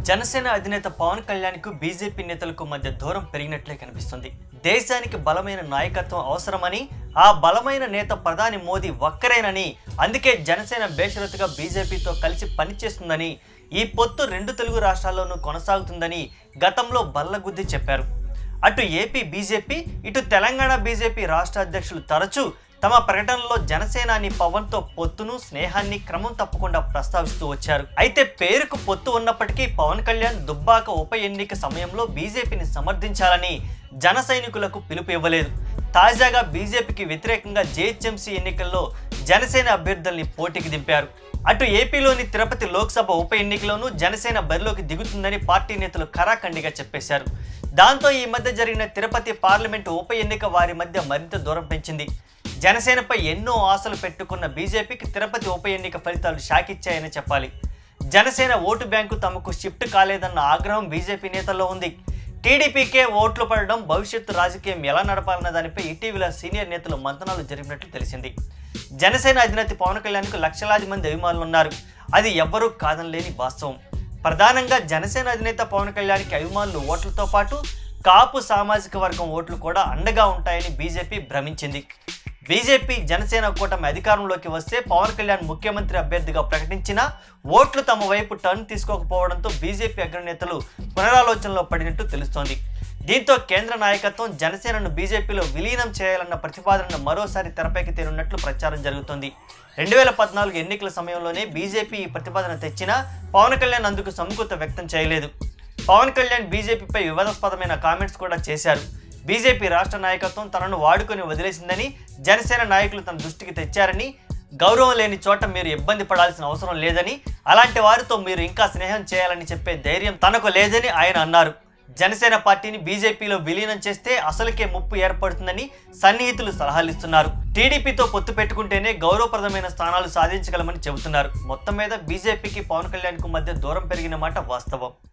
జనసేన అధినేత పవన్ కళ్యాణ్కు బీజేపీ నేతలకు మధ్య దూరం పెరిగినట్లే కనిపిస్తుంది దేశానికి బలమైన నాయకత్వం అవసరమని ఆ బలమైన నేత ప్రధాని మోదీ ఒక్కరేనని అందుకే జనసేన బేషరతుగా బీజేపీతో కలిసి పనిచేస్తుందని ఈ పొత్తు రెండు తెలుగు రాష్ట్రాల్లోనూ కొనసాగుతుందని గతంలో బల్లగుద్ది చెప్పారు అటు ఏపీ బీజేపీ ఇటు తెలంగాణ బీజేపీ రాష్ట్ర అధ్యక్షులు తరచూ తమ ప్రకటనలో జనసేనాని పవన్తో పొత్తును స్నేహాన్ని క్రమం తప్పకుండా ప్రస్తావిస్తూ వచ్చారు అయితే పేరుకు పొత్తు ఉన్నప్పటికీ పవన్ కళ్యాణ్ దుబ్బాక ఉప ఎన్నిక సమయంలో బీజేపీని సమర్థించాలని జన సైనికులకు పిలుపు ఇవ్వలేదు తాజాగా బీజేపీకి వ్యతిరేకంగా జేహెచ్ఎంసీ ఎన్నికల్లో జనసేన అభ్యర్థుల్ని పోటీకి దింపారు అటు ఏపీలోని తిరుపతి లోక్సభ ఉప ఎన్నికలోనూ జనసేన బరిలోకి దిగుతుందని పార్టీ నేతలు ఖరాఖండిగా చెప్పేశారు దాంతో ఈ మధ్య జరిగిన తిరుపతి పార్లమెంటు ఉప ఎన్నిక వారి మధ్య మరింత దూరం పెంచింది జనసేనపై ఎన్నో ఆశలు పెట్టుకున్న బీజేపీకి తిరుపతి ఉప ఎన్నిక ఫలితాలు షాకిచ్చాయని చెప్పాలి జనసేన ఓటు బ్యాంకు తమకు షిఫ్ట్ కాలేదన్న ఆగ్రహం బీజేపీ నేతల్లో ఉంది టీడీపీకే ఓట్లు పడడం భవిష్యత్తు రాజకీయం ఎలా నడపాలన్న దానిపై ఇటీవల సీనియర్ నేతలు మంతనాలు జరిపినట్లు తెలిసింది జనసేన అధినేత పవన్ కళ్యాణ్కు లక్షలాది మంది అభిమానులు ఉన్నారు అది ఎవ్వరూ కాదనలేని వాస్తవం ప్రధానంగా జనసేన అధినేత పవన్ కళ్యాణ్కి అభిమానులు ఓట్లతో పాటు కాపు సామాజిక వర్గం ఓట్లు కూడా అండగా ఉంటాయని బీజేపీ భ్రమించింది బీజేపీ జనసేన కూటమి అధికారంలోకి వస్తే పవన్ కళ్యాణ్ ముఖ్యమంత్రి అభ్యర్థిగా ప్రకటించినా ఓట్లు తమ వైపు టర్న్ తీసుకోకపోవడంతో బీజేపీ అగ్రనేతలు పునరాలోచనలో పడినట్టు తెలుస్తోంది దీంతో కేంద్ర నాయకత్వం జనసేనను బీజేపీలో విలీనం చేయాలన్న ప్రతిపాదనను మరోసారి తెరపైకి తేనున్నట్లు ప్రచారం జరుగుతోంది రెండు వేల పద్నాలుగు ఎన్నికల సమయంలోనే బీజేపీ ఈ ప్రతిపాదన తెచ్చినా పవన్ కళ్యాణ్ అందుకు సముఖత వ్యక్తం చేయలేదు పవన్ కళ్యాణ్ బీజేపీపై వివాదాస్పదమైన కామెంట్స్ కూడా చేశారు బీజేపీ రాష్ట్ర నాయకత్వం తనను వాడుకొని వదిలేసిందని జనసేన నాయకులు తన దృష్టికి తెచ్చారని గౌరవం లేని చోట మీరు ఇబ్బంది పడాల్సిన అవసరం లేదని అలాంటి వారితో మీరు ఇంకా స్నేహం చేయాలని చెప్పే ధైర్యం తనకు లేదని ఆయన అన్నారు జనసేన పార్టీని బీజేపీలో విలీనం చేస్తే అసలుకే ముప్పు ఏర్పడుతుందని సన్నిహితులు సలహాలు ఇస్తున్నారు టీడీపీతో పొత్తు పెట్టుకుంటేనే గౌరవప్రదమైన స్థానాలు సాధించగలమని చెబుతున్నారు మొత్తం మీద బీజేపీకి పవన్ కళ్యాణ్కు మధ్య దూరం పెరిగిన మాట వాస్తవం